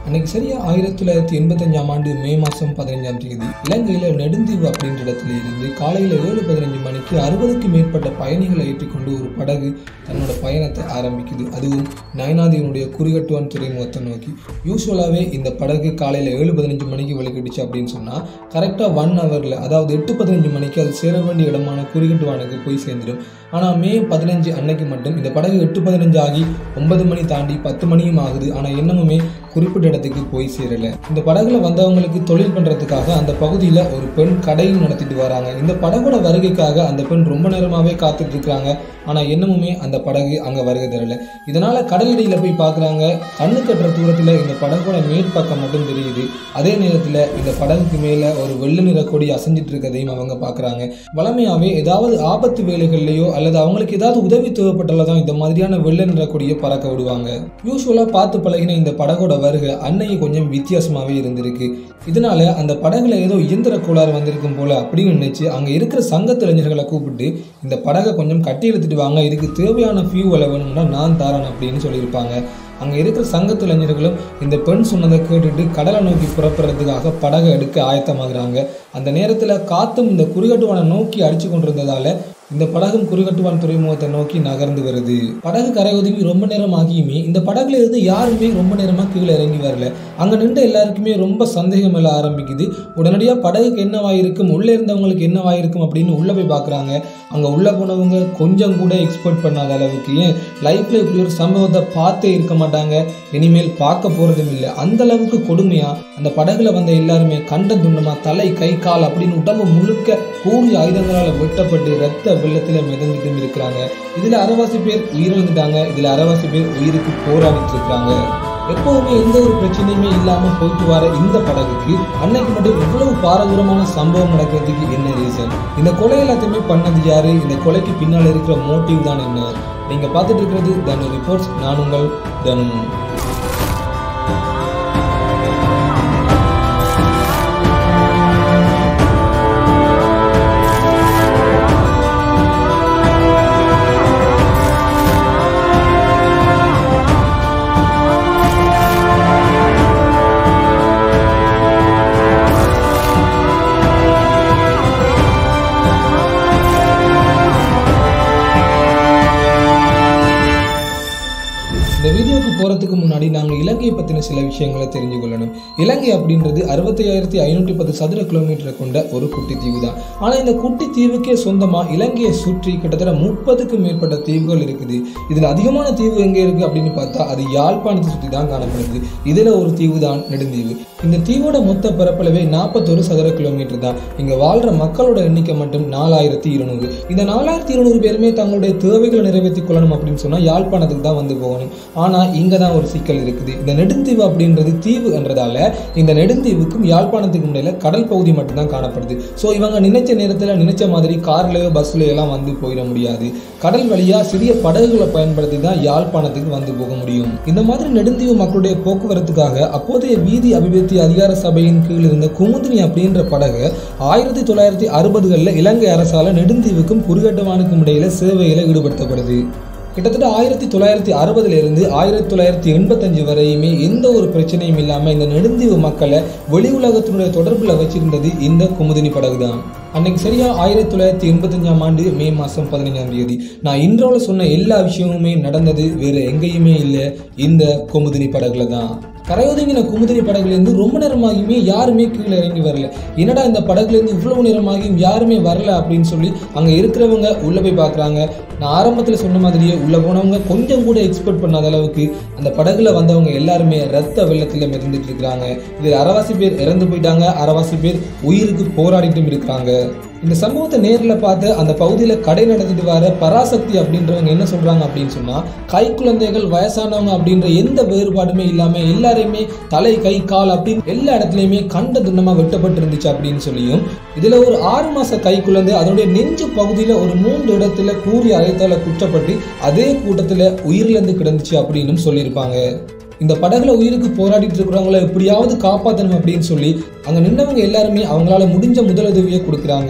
அன்னைக்கு சரியா ஆயிரத்தி தொள்ளாயிரத்தி எண்பத்தஞ்சாம் ஆண்டு மே மாதம் பதினஞ்சாம் தேதி இலங்கையில் நெடுந்தீவு அப்படின்ற இடத்துல இருந்து காலையில் ஏழு பதினஞ்சு மணிக்கு அறுபதுக்கு மேற்பட்ட பயணிகளை ஏற்றிக்கொண்டு ஒரு படகு தன்னோட பயணத்தை ஆரம்பிக்குது அதுவும் நயனாதீவனுடைய குறிகட்டுவான் துறைமுகத்தை நோக்கி யூஸ்வலாகவே இந்த படகு காலையில் ஏழு பதினஞ்சு மணிக்கு வெளிக்கிடுச்சு அப்படின்னு சொன்னால் கரெக்டாக ஒன் ஹவரில் அதாவது எட்டு பதினஞ்சு மணிக்கு அது சேர வேண்டிய இடமான குறிகட்டுவானுக்கு போய் சேர்ந்துடும் ஆனால் மே பதினஞ்சு அன்னைக்கு மட்டும் இந்த படகு எட்டு பதினஞ்சு ஆகி ஒன்பது மணி தாண்டி பத்து மணியும் ஆகுது ஆனால் இன்னமுமே குறிப்பிட்ட இடத்துக்கு போய் சேரல இந்த படகுல வந்தவங்களுக்கு தொழில் பண்றதுக்காக அந்த பகுதியில் ஒரு பெண் கடையும் நடத்திட்டு வராங்க இந்த படகோட வருகைக்காக அந்த பெண் ரொம்ப நேரமாகவே காத்துட்டு இருக்காங்க ஆனால் இன்னமுமே அந்த படகு அங்கே வருகை தரல இதனால கடலடியில போய் பார்க்குறாங்க கண்ணு கட்டுற தூரத்தில் இந்த படகோட மேற்பக்கம் மட்டும் தெரியுது அதே நேரத்தில் இந்த படகுக்கு மேலே ஒரு வெள்ளை நிற கொடி அசைஞ்சிட்டு இருக்கதையும் அவங்க பார்க்குறாங்க வளமையாகவே ஏதாவது ஆபத்து வேலைகள்லையோ அல்லது அவங்களுக்கு ஏதாவது உதவி தேவைப்பட்டால தான் இந்த மாதிரியான வெள்ளை நிற கொடியை பறக்க விடுவாங்க யூஸ்வலாக பார்த்து பழகின இந்த படகோட வருகை அன்னைக்கு கொஞ்சம் வித்தியாசமாகவே இருந்திருக்கு இதனால அந்த படகுல ஏதோ இயந்திர கோளாறு வந்திருக்கும் போல அப்படின்னு நினைச்சு அங்கே இருக்கிற சங்கத்து இளைஞர்களை கூப்பிட்டு இந்த படகை கொஞ்சம் கட்டி எடுத்துட்டு வாங்க இதுக்கு தேவையான ஃபியூவலை வேணும்னா நான் தரேன் அப்படின்னு சொல்லியிருப்பாங்க அங்கே இருக்கிற சங்கத்து இளைஞர்களும் இந்த பெண் சொன்னதை கேட்டுட்டு கடலை நோக்கி புறப்படுறதுக்காக படகை எடுக்க ஆயத்தமாகறாங்க அந்த நேரத்தில் காத்தும் இந்த குறிகட்டுவானை நோக்கி அடிச்சு கொண்டிருந்ததால இந்த படகும் குறிகட்டுவான் துறைமுகத்தை நோக்கி நகர்ந்து வருது படகு கரை ஒதுங்கி ரொம்ப நேரம் ஆகியுமே இந்த படகுல இருந்து யாருமே ரொம்ப நேரமா கீழே இறங்கி வரல அங்க நின்ற எல்லாருக்குமே ரொம்ப சந்தேகம் எல்லாம் ஆரம்பிக்குது உடனடியா படகுக்கு என்னவாயிருக்கும் உள்ள இருந்தவங்களுக்கு என்னவாயிருக்கும் அப்படின்னு உள்ள போய் பாக்குறாங்க அங்க உள்ள போனவங்க கொஞ்சம் கூட எக்ஸ்பெக்ட் பண்ணாத அளவுக்கு ஏன் லைஃப்ல இப்படி ஒரு சம்பவத்தை பார்த்தே இருக்க மாட்டாங்க இனிமேல் பார்க்க போறதும் இல்லை அந்த அளவுக்கு கொடுமையா அந்த படகுல வந்த எல்லாருமே கண்ட துண்டமா தலை கை கால் அப்படின்னு உடம்பு முழுக்க கூடிய ஆயுதங்களால் வெட்டப்பட்டு ரத்த வெள்ளத்துல மிதந்துட்டும் இருக்கிறாங்க இதுல அரைவாசி பேர் உயிரிழந்துட்டாங்க இதுல அரைவாசி பேர் உயிருக்கு போராடிட்டு இருக்காங்க எப்போதுமே எந்த ஒரு பிரச்சனையுமே இல்லாம போயிட்டு வர இந்த படகுக்கு அன்னைக்கு மட்டும் இவ்வளவு பாரதூரமான சம்பவம் நடக்கிறதுக்கு என்ன ரீசன் இந்த கொலை எல்லாத்தையுமே பண்ணது யாரு இந்த கொலைக்கு பின்னால் இருக்கிற மோட்டிவ் தான் என்ன நீங்க பார்த்துட்டு இருக்கிறது தனு ரிப்போர்ட்ஸ் நான் உங்கள் தனு இந்த வீடியோக்கு போகிறதுக்கு முன்னாடி நாங்கள் இலங்கையை பற்றின சில விஷயங்களை தெரிஞ்சு கொள்ளணும் இலங்கை அப்படின்றது அறுபத்தி ஆயிரத்தி ஐநூற்றி பத்து சதுர கிலோமீட்டரை கொண்ட ஒரு குட்டி தீவு தான் ஆனால் இந்த குட்டி தீவுக்கே சொந்தமாக இலங்கையை சுற்றி கிட்டத்தட்ட முப்பதுக்கும் மேற்பட்ட தீவுகள் இருக்குது இதில் அதிகமான தீவு எங்கே இருக்குது அப்படின்னு பார்த்தா அது யாழ்ப்பாணத்தை சுற்றி தான் காணப்படுது இதில் ஒரு தீவு தான் நெடுந்தீவு இந்த தீவோட மொத்த பரப்பளவே நாற்பத்தொரு சதுர கிலோமீட்டர் தான் இங்கே வாழ்கிற மக்களோட எண்ணிக்கை மட்டும் நாலாயிரத்தி இருநூறு இந்த நாலாயிரத்தி இருநூறு பேருமே தங்களுடைய தேவைகளை நிறைவேற்றிக் கொள்ளணும் அப்படின்னு சொன்னால் யாழ்ப்பாணத்துக்கு தான் வந்து போகணும் ஆனால் இங்கே தான் ஒரு சிக்கல் இருக்குது இந்த நெடுந்தீவு அப்படின்றது தீவு என்றதால இந்த நெடுந்தீவுக்கும் யாழ்ப்பாணத்துக்கும் இடையில கடல் பகுதி மட்டும்தான் காணப்படுது ஸோ இவங்க நினைச்ச நேரத்தில் நினைச்ச மாதிரி கார்லயோ பஸ்லயோ எல்லாம் வந்து போயிட முடியாது கடல் வழியா சிறிய படகுகளை பயன்படுத்தி தான் யாழ்ப்பாணத்துக்கு வந்து போக முடியும் இந்த மாதிரி நெடுந்தீவு மக்களுடைய போக்குவரத்துக்காக அப்போதைய வீதி அபிவிருத்தி அதிகார சபையின் கீழ் இருந்த குமுதினி அப்படின்ற படகு ஆயிரத்தி தொள்ளாயிரத்தி அறுபதுகளில் இலங்கை அரசால நெடுந்தீவுக்கும் குறுகட்டுவானுக்கும் இடையில சேவையில ஈடுபடுத்தப்படுது கிட்டத்தட்ட ஆயிரத்தி தொள்ளாயிரத்தி அறுபதுல இருந்து ஆயிரத்தி தொள்ளாயிரத்தி எண்பத்தஞ்சு வரையுமே எந்த ஒரு பிரச்சனையும் இல்லாம இந்த நெடுந்தீவு மக்களை வெளி உலகத்தினுடைய தொடர்புல வச்சிருந்தது இந்த குமுதினி படகு தான் அன்னைக்கு சரியா ஆயிரத்தி தொள்ளாயிரத்தி எண்பத்தஞ்சாம் ஆண்டு மே மாசம் பதினஞ்சாம் தேதி நான் இன்றோல சொன்ன எல்லா விஷயமுமே நடந்தது வேற எங்கேயுமே இல்லை இந்த குமுதினி படகுல தான் கரையொதுங்கின குமுதினி படகுலேருந்து ரொம்ப நேரமாகியுமே யாருமே கீழே இறங்கி வரல என்னடா இந்த படகுலேருந்து இவ்வளவு நேரமாகியும் யாருமே வரல அப்படின்னு சொல்லி அங்கே இருக்கிறவங்க உள்ளே போய் பார்க்குறாங்க நான் ஆரம்பத்தில் சொன்ன மாதிரியே உள்ளே போனவங்க கொஞ்சம் கூட எக்ஸ்பெக்ட் பண்ணாத அளவுக்கு அந்த படகுல வந்தவங்க எல்லாருமே ரத்த வெள்ளத்தில் மிதந்துட்டு இருக்கிறாங்க இதில் அரைவாசி பேர் இறந்து போயிட்டாங்க அரைவாசி பேர் உயிருக்கு போராடிட்டும் இருக்கிறாங்க இந்த சம்பவத்தை நேரில் பார்த்து அந்த பகுதியில் கடை நடத்திட்டு வர பராசக்தி அப்படின்றவங்க என்ன சொல்றாங்க அப்படின்னு சொன்னா கை குழந்தைகள் வயசானவங்க அப்படின்ற எந்த வேறுபாடுமே இல்லாம எல்லாரையுமே தலை கை கால் அப்படின்னு எல்லா இடத்துலையுமே கண்ட துண்டமா வெட்டப்பட்டு இருந்துச்சு அப்படின்னு சொல்லியும் இதுல ஒரு ஆறு மாச கை குழந்தை அதனுடைய நெஞ்சு பகுதியில ஒரு மூன்று இடத்துல கூறி அழைத்தால குற்றப்பட்டு அதே கூட்டத்துல உயிரிழந்து கிடந்துச்சு அப்படின்னு சொல்லியிருப்பாங்க இந்த படகுல உயிருக்கு போராடிட்டு இருக்கிறவங்கள எப்படியாவது காப்பாற்றணும் அப்படின்னு சொல்லி அங்க நின்றவங்க எல்லாருமே அவங்களால முடிஞ்ச முதலுதவியை கொடுக்குறாங்க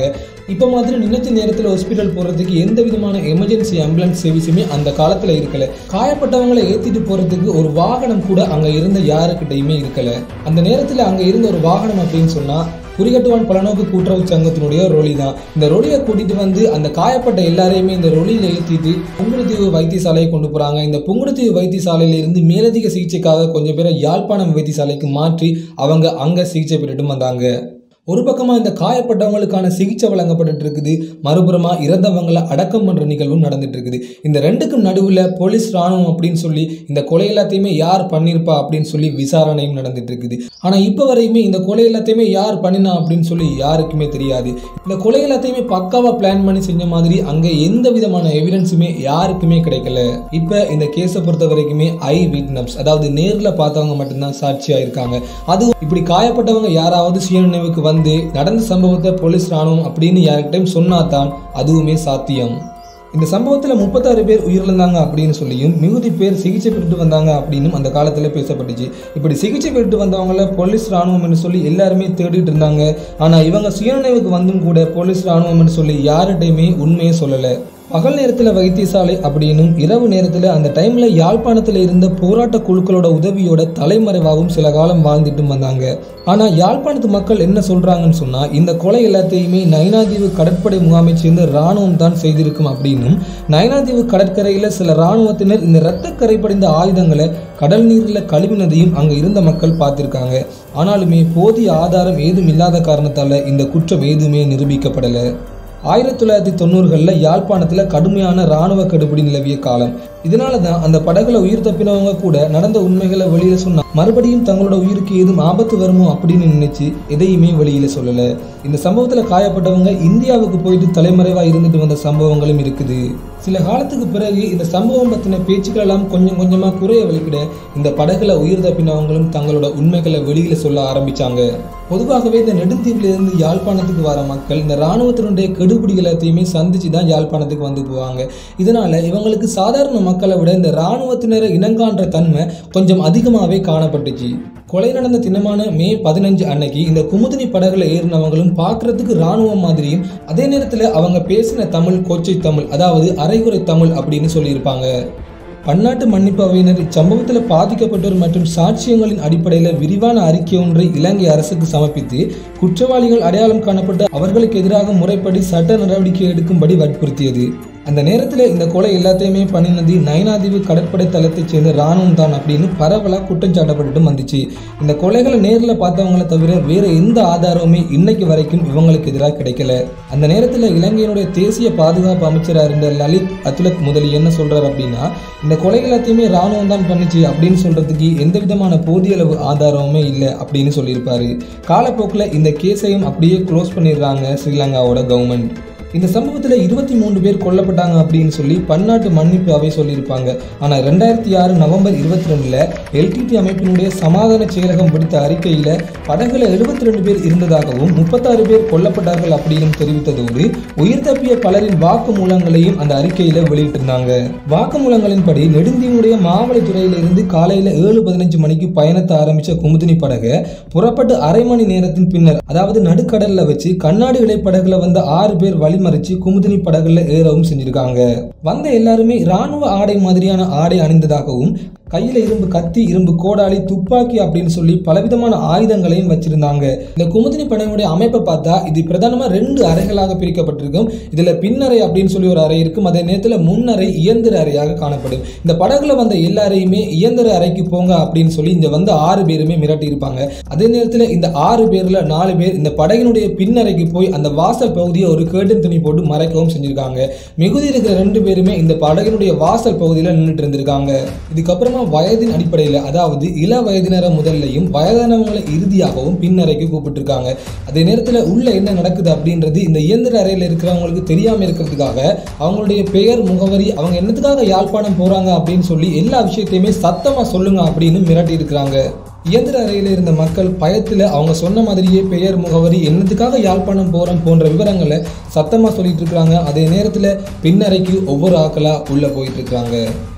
இப்போ மாதிரி நினைச்ச நேரத்தில் ஹாஸ்பிட்டல் போகிறதுக்கு எந்த விதமான எமர்ஜென்சி ஆம்புலன்ஸ் சர்வீஸுமே அந்த காலத்தில் இருக்கல காயப்பட்டவங்களை ஏற்றிட்டு போகிறதுக்கு ஒரு வாகனம் கூட அங்கே இருந்த யாருக்கிட்டையுமே இருக்கல அந்த நேரத்தில் அங்கே இருந்த ஒரு வாகனம் அப்படின்னு சொன்னால் குறிகட்டுவான் பலநோக்கு கூட்டுறவு சங்கத்தினுடைய ரொலி தான் இந்த ரொலியை கூட்டிட்டு வந்து அந்த காயப்பட்ட எல்லாரையுமே இந்த ரொலியில ஏற்றிட்டு புங்குடுதீவு வைத்தியசாலையை கொண்டு போறாங்க இந்த புங்குடுதீவு வைத்தியசாலையில இருந்து மேலதிக சிகிச்சைக்காக கொஞ்சம் பேரை யாழ்ப்பாணம் வைத்தியசாலைக்கு மாற்றி அவங்க அங்க சிகிச்சை பெற்றுட்டு வந்தாங்க ஒரு பக்கமா இந்த காயப்பட்டவங்களுக்கான சிகிச்சை வழங்கப்பட்டு இருக்குது மறுபுறமா இறந்தவங்களை அடக்கம் பண்ற நிகழ்வும் நடந்துட்டு இருக்குது இந்த ரெண்டுக்கும் நடுவுல போலீஸ் ராணுவம் அப்படின்னு சொல்லி இந்த கொலை எல்லாத்தையுமே யார் பண்ணியிருப்பா அப்படின்னு சொல்லி விசாரணையும் நடந்துட்டு இருக்குது ஆனா இப்போ வரையுமே இந்த கொலை எல்லாத்தையுமே யார் பண்ணினா அப்படின்னு சொல்லி யாருக்குமே தெரியாது இந்த கொலை எல்லாத்தையுமே பக்காவா பிளான் பண்ணி செஞ்ச மாதிரி அங்க எந்த விதமான எவிடன்ஸுமே யாருக்குமே கிடைக்கல இப்ப இந்த கேஸை பொறுத்த வரைக்குமே ஐ விட்னஸ் அதாவது நேர்ல பார்த்தவங்க மட்டும்தான் சாட்சியா இருக்காங்க அது இப்படி காயப்பட்டவங்க யாராவது சுயநினைவுக்கு வந்து நடந்த சம்பவத்தை போலீஸ் ராணுவம் அப்படின்னு யார்கிட்டையும் சொன்னாதான் அதுவுமே சாத்தியம் இந்த சம்பவத்தில் முப்பத்தாறு பேர் உயிரிழந்தாங்க அப்படின்னு சொல்லியும் மிகுதி பேர் சிகிச்சை பெற்று வந்தாங்க அப்படின்னும் அந்த காலத்தில் பேசப்பட்டுச்சு இப்படி சிகிச்சை பெற்று வந்தவங்கள போலீஸ் ராணுவம்னு சொல்லி எல்லாருமே தேடிட்டு இருந்தாங்க ஆனால் இவங்க சுயநினைவுக்கு வந்தும் கூட போலீஸ் ராணுவம்னு சொல்லி யார்கிட்டையுமே உண்மையை சொல்லலை பகல் நேரத்தில் வைத்தியசாலை அப்படின்னும் இரவு நேரத்தில் அந்த டைம்ல யாழ்ப்பாணத்தில் இருந்த போராட்ட குழுக்களோட உதவியோட தலைமறைவாகவும் சில காலம் வாழ்ந்துட்டும் வந்தாங்க ஆனா யாழ்ப்பாணத்து மக்கள் என்ன சொல்றாங்கன்னு சொன்னா இந்த கொலை எல்லாத்தையுமே நைனாதீவு கடற்படை முகாமை சேர்ந்த ராணுவம் தான் செய்திருக்கும் அப்படின்னும் நைனாதீவு கடற்கரையில சில ராணுவத்தினர் இந்த இரத்த கரை படிந்த ஆயுதங்களை கடல் நீரில் கழுவினதையும் அங்க இருந்த மக்கள் பார்த்திருக்காங்க ஆனாலுமே போதிய ஆதாரம் ஏதும் இல்லாத காரணத்தால இந்த குற்றம் எதுவுமே நிரூபிக்கப்படலை ஆயிரத்தி தொள்ளாயிரத்தி தொண்ணூறுகளில் யாழ்ப்பாணத்தில் கடுமையான இராணுவ கடுபிடி நிலவிய காலம் இதனால தான் அந்த படகுல உயிர் தப்பினவங்க கூட நடந்த உண்மைகளை வெளியில சொன்னா மறுபடியும் தங்களோட உயிருக்கு ஏதும் ஆபத்து வருமோ அப்படின்னு நினைச்சு எதையுமே வெளியில சொல்லல இந்த சம்பவத்துல காயப்பட்டவங்க இந்தியாவுக்கு போயிட்டு தலைமறைவா இருந்துட்டு வந்த சம்பவங்களும் இருக்குது சில காலத்துக்கு பிறகு இந்த சம்பவம் பத்தின பேச்சுக்கள் எல்லாம் கொஞ்சம் கொஞ்சமா குறைய வலிக்கிட இந்த படகுல உயிர் தப்பினவங்களும் தங்களோட உண்மைகளை வெளியில சொல்ல ஆரம்பிச்சாங்க பொதுவாகவே இந்த நெடுந்தீவுல இருந்து யாழ்ப்பாணத்துக்கு வர மக்கள் இந்த இராணுவத்தினுடைய கெடுபிடிகள் எல்லாத்தையுமே சந்திச்சு தான் யாழ்ப்பாணத்துக்கு வந்து போவாங்க இதனால இவங்களுக்கு சாதாரண மக்களை விட இந்த இராணுவத்தினரை இனங்காண்ற தன்மை கொஞ்சம் அதிகமாகவே காணப்பட்டுச்சு கொலை நடந்த தினமான மே பதினஞ்சு அன்னைக்கு இந்த குமுதினி படகுல ஏறினவங்களும் பார்க்கறதுக்கு இராணுவம் மாதிரியும் அதே நேரத்தில் அவங்க பேசின தமிழ் கொச்சை தமிழ் அதாவது அரைகுறை தமிழ் அப்படின்னு சொல்லியிருப்பாங்க பன்னாட்டு மன்னிப்பு அவையினர் இச்சம்பவத்தில் பாதிக்கப்பட்டோர் மற்றும் சாட்சியங்களின் அடிப்படையில் விரிவான அறிக்கை ஒன்றை இலங்கை அரசுக்கு சமர்ப்பித்து குற்றவாளிகள் அடையாளம் காணப்பட்டு அவர்களுக்கு எதிராக முறைப்படி சட்ட நடவடிக்கை எடுக்கும்படி வற்புறுத்தியது அந்த நேரத்தில் இந்த கொலை எல்லாத்தையுமே பண்ணினது நயனாதீவு கடற்படை தளத்தைச் சேர்ந்த ராணுவம் தான் அப்படின்னு பரவலாக குற்றம் சாட்டப்பட்டு வந்துச்சு இந்த கொலைகளை நேரில் பார்த்தவங்கள தவிர வேற எந்த ஆதாரமுமே இன்னைக்கு வரைக்கும் இவங்களுக்கு எதிராக கிடைக்கல அந்த நேரத்தில் இலங்கையினுடைய தேசிய பாதுகாப்பு அமைச்சராக இருந்த லலித் அத்துலக் முதலி என்ன சொல்றாரு அப்படின்னா இந்த கொலை எல்லாத்தையுமே ராணுவம் தான் பண்ணுச்சு அப்படின்னு சொல்றதுக்கு எந்த விதமான போதிய அளவு ஆதாரமுமே இல்லை அப்படின்னு சொல்லியிருப்பாரு காலப்போக்கில் இந்த கேஸையும் அப்படியே க்ளோஸ் பண்ணிடுறாங்க ஸ்ரீலங்காவோட கவர்மெண்ட் இந்த சம்பவத்தில் இருபத்தி மூன்று பேர் கொல்லப்பட்டாங்க அப்படின்னு சொல்லி பன்னாட்டு மன்னிப்பு அவை சொல்லியிருப்பாங்க ஆனால் ரெண்டாயிரத்தி ஆறு நவம்பர் இருபத்தி ரெண்டில் எல்டிடி அமைப்பினுடைய சமாதான செயலகம் விடுத்த அறிக்கையில் படகுல எழுபத்தி ரெண்டு பேர் இருந்ததாகவும் முப்பத்தாறு பேர் கொல்லப்பட்டார்கள் அப்படின்னு தெரிவித்ததோடு உயிர் தப்பிய பலரின் வாக்குமூலங்களையும் அந்த அறிக்கையில் வெளியிட்டிருந்தாங்க வாக்குமூலங்களின்படி நெடுந்தீவுடைய மாவளத்துறையிலிருந்து காலையில் ஏழு பதினஞ்சு மணிக்கு பயணத்தை ஆரம்பித்த குமுதினி படகை புறப்பட்டு அரை மணி நேரத்தின் பின்னர் அதாவது நடுக்கடல்ல வச்சு கண்ணாடி இலை படகுல வந்த ஆறு பேர் வழிமறிச்சு குமுதினி படகுல ஏறவும் செஞ்சிருக்காங்க வந்த எல்லாருமே இராணுவ ஆடை மாதிரியான ஆடை அணிந்ததாகவும் கையில இரும்பு கத்தி இரும்பு கோடாலி துப்பாக்கி அப்படின்னு சொல்லி பலவிதமான ஆயுதங்களையும் வச்சிருந்தாங்க இந்த குமுதினி படையுடைய அமைப்பை பார்த்தா இது பிரதானமா ரெண்டு அறைகளாக பிரிக்கப்பட்டிருக்கும் இதுல பின்னறை அப்படின்னு சொல்லி ஒரு அறை இருக்கும் அதே நேரத்தில் முன்னறை இயந்திர அறையாக காணப்படும் இந்த படகுல வந்த எல்லாரையுமே இயந்திர அறைக்கு போங்க அப்படின்னு சொல்லி இந்த வந்த ஆறு பேருமே மிரட்டி இருப்பாங்க அதே நேரத்தில் இந்த ஆறு பேர்ல நாலு பேர் இந்த படகினுடைய பின்னறைக்கு போய் அந்த வாசல் பகுதியை ஒரு கேட்டன் துணி போட்டு மறைக்கவும் செஞ்சிருக்காங்க மிகுதி இருக்கிற ரெண்டு பேருமே இந்த படகினுடைய வாசல் பகுதியில் நின்றுட்டு இருந்திருக்காங்க இதுக்கப்புறமா வயதின் அடிப்படையில் அதாவது இள வயதினரை முதல்லையும் வயதானவங்களை இறுதியாகவும் பின்னறைக்கு கூப்பிட்டுருக்காங்க அதே நேரத்தில் உள்ள என்ன நடக்குது அப்படின்றது இந்த இயந்திர அறையில் இருக்கிறவங்களுக்கு தெரியாமல் இருக்கிறதுக்காக அவங்களுடைய பெயர் முகவரி அவங்க என்னத்துக்காக யாழ்ப்பாணம் போறாங்க அப்படின்னு சொல்லி எல்லா விஷயத்தையுமே சத்தமா சொல்லுங்க அப்படின்னு மிரட்டி இருக்கிறாங்க இயந்திர அறையில் இருந்த மக்கள் பயத்தில் அவங்க சொன்ன மாதிரியே பெயர் முகவரி என்னத்துக்காக யாழ்ப்பாணம் போகிறோம் போன்ற விவரங்களை சத்தமாக சொல்லிட்டு இருக்கிறாங்க அதே நேரத்தில் பின்னறைக்கு ஒவ்வொரு ஆக்களாக உள்ளே போயிட்டு இருக்காங்க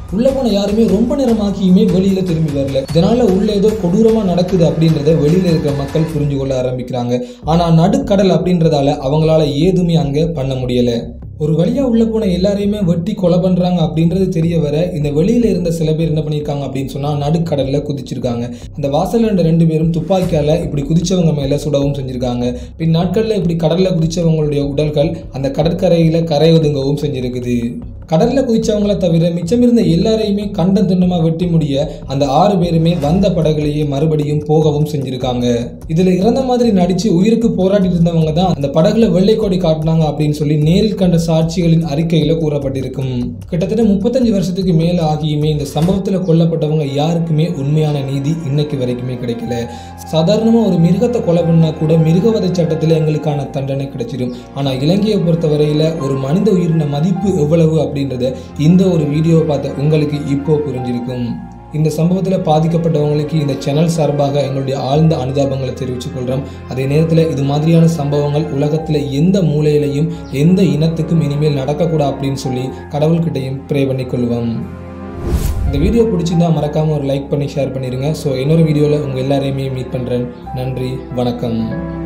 உள்ள போன யாருமே ரொம்ப நேரமாக்கியுமே வெளியில திரும்பி வரல இதனால உள்ள ஏதோ கொடூரமா நடக்குது அப்படின்றத வெளியில இருக்கிற மக்கள் புரிஞ்சு கொள்ள ஆரம்பிக்கிறாங்க ஆனா நடுக்கடல் அப்படின்றதால அவங்களால ஏதுமே அங்க பண்ண முடியல ஒரு வழியா உள்ள போன எல்லாரையுமே வெட்டி கொலை பண்றாங்க அப்படின்றது தெரிய வர இந்த வெளியில இருந்த சில பேர் என்ன பண்ணியிருக்காங்க அப்படின்னு சொன்னா நடுக்கடல்ல குதிச்சிருக்காங்க அந்த வாசல்ல இருந்த ரெண்டு பேரும் துப்பாக்கியால இப்படி குதிச்சவங்க மேல சுடவும் செஞ்சிருக்காங்க பின் நாட்கள்ல இப்படி கடல்ல குதிச்சவங்களுடைய உடல்கள் அந்த கடற்கரையில கரை ஒதுங்கவும் செஞ்சிருக்குது கடல்ல குதிச்சவங்கள தவிர மிச்சம் இருந்த எல்லாரையுமே கண்டம் துண்டமா வெட்டி முடிய அந்த ஆறு பேருமே வந்த படகுலேயே மறுபடியும் போகவும் செஞ்சிருக்காங்க இதுல இறந்த மாதிரி நடிச்சு உயிருக்கு போராடிட்டு இருந்தவங்க தான் அந்த படகுல வெள்ளை கொடி காட்டினாங்க அப்படின்னு சொல்லி நேரில் கண்ட சாட்சிகளின் அறிக்கையில கூறப்பட்டிருக்கும் கிட்டத்தட்ட முப்பத்தஞ்சு வருஷத்துக்கு மேல ஆகியுமே இந்த சம்பவத்துல கொல்லப்பட்டவங்க யாருக்குமே உண்மையான நீதி இன்னைக்கு வரைக்குமே கிடைக்கல சாதாரணமா ஒரு மிருகத்தை கொலை பண்ணா கூட மிருகவதை சட்டத்துல எங்களுக்கான தண்டனை கிடைச்சிடும் ஆனா இலங்கையை பொறுத்தவரையில ஒரு மனித உயிரின மதிப்பு எவ்வளவு அப்படின்றத இந்த ஒரு வீடியோவை பார்த்த உங்களுக்கு இப்போ புரிஞ்சிருக்கும் இந்த சம்பவத்தில் பாதிக்கப்பட்டவங்களுக்கு இந்த சேனல் சார்பாக எங்களுடைய ஆழ்ந்த அனுதாபங்களை தெரிவித்துக் கொள்கிறோம் அதே நேரத்தில் இது மாதிரியான சம்பவங்கள் உலகத்தில் எந்த மூலையிலையும் எந்த இனத்துக்கும் இனிமேல் நடக்கக்கூடாது அப்படின்னு சொல்லி கடவுள்கிட்டையும் ப்ரே பண்ணிக்கொள்வோம் இந்த வீடியோ பிடிச்சிருந்தா மறக்காமல் ஒரு லைக் பண்ணி ஷேர் பண்ணிடுங்க ஸோ இன்னொரு வீடியோவில் உங்கள் எல்லாரையுமே மீட் பண்ணுறேன் நன்றி வணக்கம்